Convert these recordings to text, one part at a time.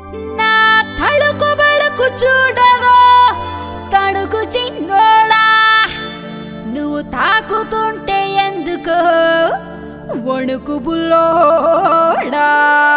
నా తడుకు బడుకు చూడరో తడుకు చిన్నోడా నువ్వు తాకుతుంటే ఎందుకు వణుకు బుల్లోడా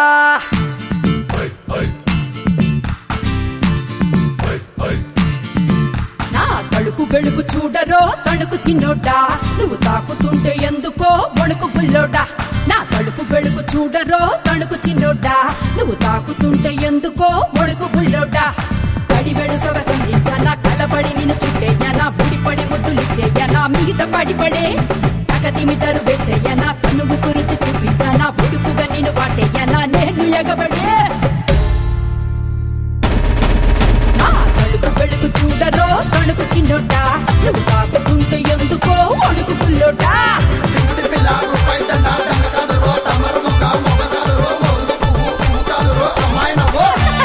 నా తడుకు బెడుకు చూడరో తణుకు చిన్నోడా నువ్వు తాకుతుంటే ఎందుకో వణుకు బుల్లోడా నా తడుకు బెడుకు చూడరో తణుకు చిన్నోడా నువ్వు తాకుతుంటే ఎందుకో వణుకు బుల్లోడా పడి వెడు సొగసందించనా కలబడి నిన్ను చుట్టేయనా బుడిపడి ముద్దులిచ్చేయనా మిగత పడి పడే తగతిమిటరు వేసేయనా తనువు గురించి చూపించనా ఉడుపుగా నిన్ను వాటేయనా నేను ఎగబడే నా తలుపు వెలుగు చూడరో తణుకు చిన్నోడా నువ్వు తాకుతుంటే ఎందుకో ఒడుకు పుల్లోడా ఇంటి పిల్ల రూపాయి దండ దండ కాదురో తమర మొక్క మొగ కాదురో మొగుడు పువ్వు పువ్వు కాదురో అమ్మాయి నవ్వు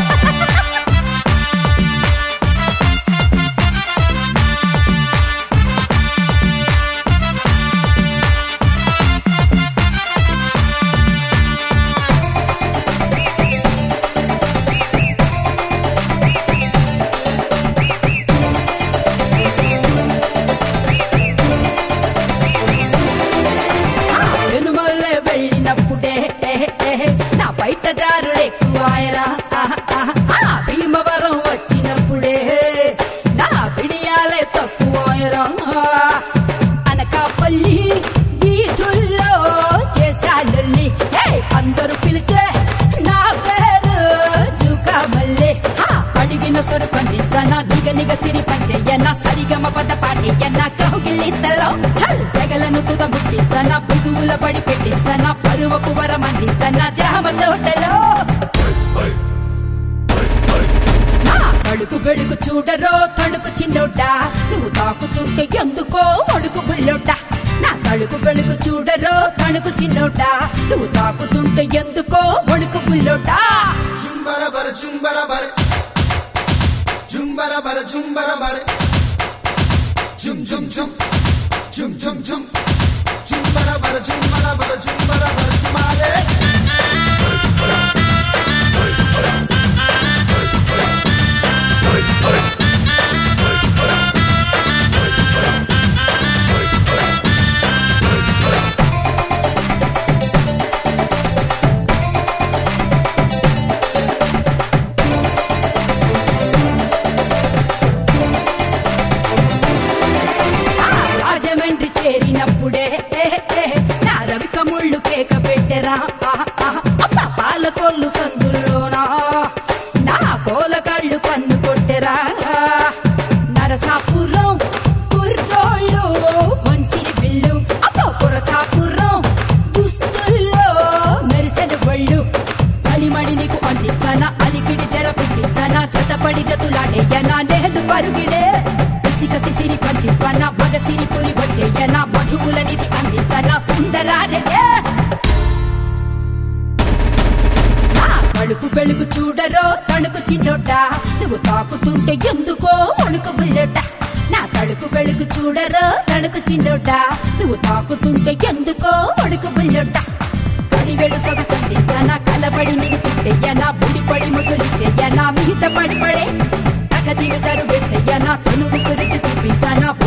వెనుమల్లే వెళ్ళినప్పుడే ఏ, ఏ, నా బయట జారుడెక్కువాయరా ఆహా, ఆహా, ఆ భీమవరం వచ్చినప్పుడే నా బిడియాలే తక్కువాయరా అనకాపల్లి వీధుల్లో చేశాలల్లి అందరూ పిలిచే నా పేరు జూకామల్లి ఆ, అడిగిన సరుకు అందించన నిగ నిగ సిరి పంచెయ్యన సరిగమ పద పాటియ్యన కౌగిలింతలో చల్ సెగలను తుద ముట్టించన పుదువుల పడి పెట్టించన పరువపు వరం అందించన జామ తోటలో నా తడుకు బెడుకు చూడరో తడుకు చిన్నోడా నువ్వు తాకుతుంటే ఎందుకో ఒడుకు బుల్లొడ్డా నా తడుకు బెడుకు చూడరో తణుకు చిన్నోడా నువ్వు తాకుతుంటే ఎందుకో ఒడుకు బుల్లొడ్డా జుంబర బర జుంబర బర జుంబర బర జుంబర బర జుమ్ జుమ్ జుమ్ జుమ్ జుమ్ జుమ్ జుంబర బర జుంబర బర జుంబర బర జుమారే ఆ రాజమండ్రి చేరినప్పుడే ఏ, ఏ, నా రవిక ముళ్ళు కేక పెట్టెరా ఆహా, ఆహా, అబ్బా పాలకొల్లు సందుల్లోనా నా కోలకళ్ళు కన్ను కొట్టెరా నరసాపురం కుర్రోళ్ళు మంచిని బిల్లు అబ్బో కురచాపురం దుస్తుల్లో మెరిసెన బళ్ళు చలిమడి నీకు అందించన అలికిడి చెర పుట్టించన జతపడి జతులాడేయన నేను పరుగిడే కసి కసి సిరి పంచిపన మగ సిరి పులి వచ్చేయన మధువుల నిధి అందించన సుందరారెడ్డే నా తడుకు వెలుగు చూడరో తణుకు చిన్నోడా నువ్వు తాకుతుంటే ఎందుకో వణుకు బుల్లొడ్డా నా తడుకు వెలుగు చూడరో తణుకు చిన్నోడా నువ్వు తాకుతుంటే ఎందుకో వణుకు బుల్లొడ్డా పడివెడు సొగసందించన కలబడి నీకు చుట్టయ్యన బుడిపడి ముద్దులిచ్చేయన మిగత పడి పడే తగదిని తరు వేసయ్యన తనువు గురించి చూపించన